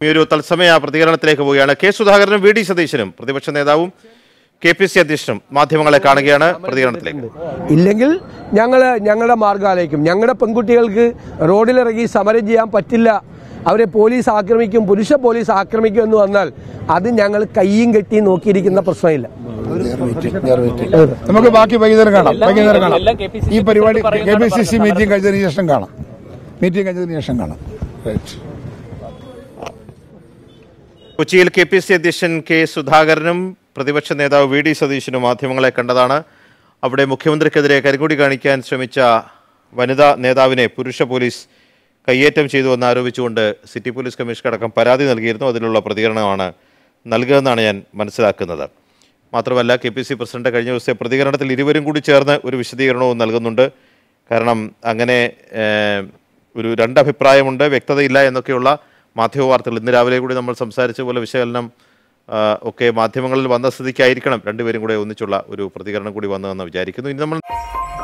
ഈ ഒരു തത്സമയ പ്രതികരണത്തിലേക്ക് പോവുകയാണ് കെ സുധാകരനും വി ഡി സതീശനും പ്രതിപക്ഷ നേതാവും കെ പി സി അധ്യക്ഷനും മാധ്യമങ്ങളെ കാണുകയാണ് പ്രതികരണത്തിലേക്ക് ഇല്ലെങ്കിൽ ഞങ്ങൾ ഞങ്ങളുടെ മാർഗാലയിക്കും ഞങ്ങളുടെ പെൺകുട്ടികൾക്ക് റോഡിലിറങ്ങി സമരം ചെയ്യാൻ പറ്റില്ല അവരെ പോലീസ് ആക്രമിക്കും പുരുഷ പോലീസ് ആക്രമിക്കും എന്ന് വന്നാൽ അത് ഞങ്ങൾ കയ്യും കെട്ടി നോക്കിയിരിക്കുന്ന പ്രശ്നമില്ല നമുക്ക് ബാക്കി വൈകുന്നേരം കാണാം എല്ലാം- വൈകുന്നേരം കാണാം എല്ലാം KPCC ഈ പരിപാടി കെ പറയുന്നതാണ് പി സി സി പറഞ്ഞത്. മീറ്റിംഗ് കഴിഞ്ഞതിന് ശേഷം കാണാം മീറ്റിംഗ് കഴിഞ്ഞതിന് ശേഷം കാണാം റൈറ്റ് കൊച്ചിയിൽ കെ പി സി അധ്യക്ഷൻ കെ സുധാകരനും പ്രതിപക്ഷ നേതാവ് വി ഡി സതീശനും മാധ്യമങ്ങളെ കണ്ടതാണ് അവിടെ മുഖ്യമന്ത്രിക്കെതിരെ കരിങ്കൊടി കാണിക്കാൻ ശ്രമിച്ച വനിതാ നേതാവിനെ പുരുഷ പോലീസ് കയ്യേറ്റം ചെയ്തുവെന്ന് ആരോപിച്ചുകൊണ്ട് സിറ്റി പോലീസ് കമ്മീഷണർ അടക്കം പരാതി നൽകിയിരുന്നു അതിനുള്ള പ്രതികരണമാണ് നൽകുകയെന്നാണ് ഞാൻ മനസ്സിലാക്കുന്നത് മാത്രമല്ല കെ പി സി പ്രസിഡന്റ് കഴിഞ്ഞ ദിവസത്തെ പ്രതികരണത്തിൽ ഇരുവരും കൂടി ചേർന്ന് ഒരു വിശദീകരണവും നൽകുന്നുണ്ട് കാരണം അങ്ങനെ ഏഹ്, ഒരു രണ്ടഭിപ്രായമുണ്ട് വ്യക്തതയില്ല എന്നൊക്കെയുള്ള മാധ്യമ വാർത്തകൾ ഇന്ന് രാവിലെ കൂടി നമ്മൾ സംസാരിച്ച പോലെ വിശകലനം ആ, ഒക്കെ മാധ്യമങ്ങളിൽ വന്ന സ്ഥിതിക്കായിരിക്കണം രണ്ടുപേരും കൂടെ ഒന്നിച്ചുള്ള ഒരു പ്രതികരണം കൂടി വന്നതെന്ന് വിചാരിക്കുന്നു ഇനി നമ്മൾ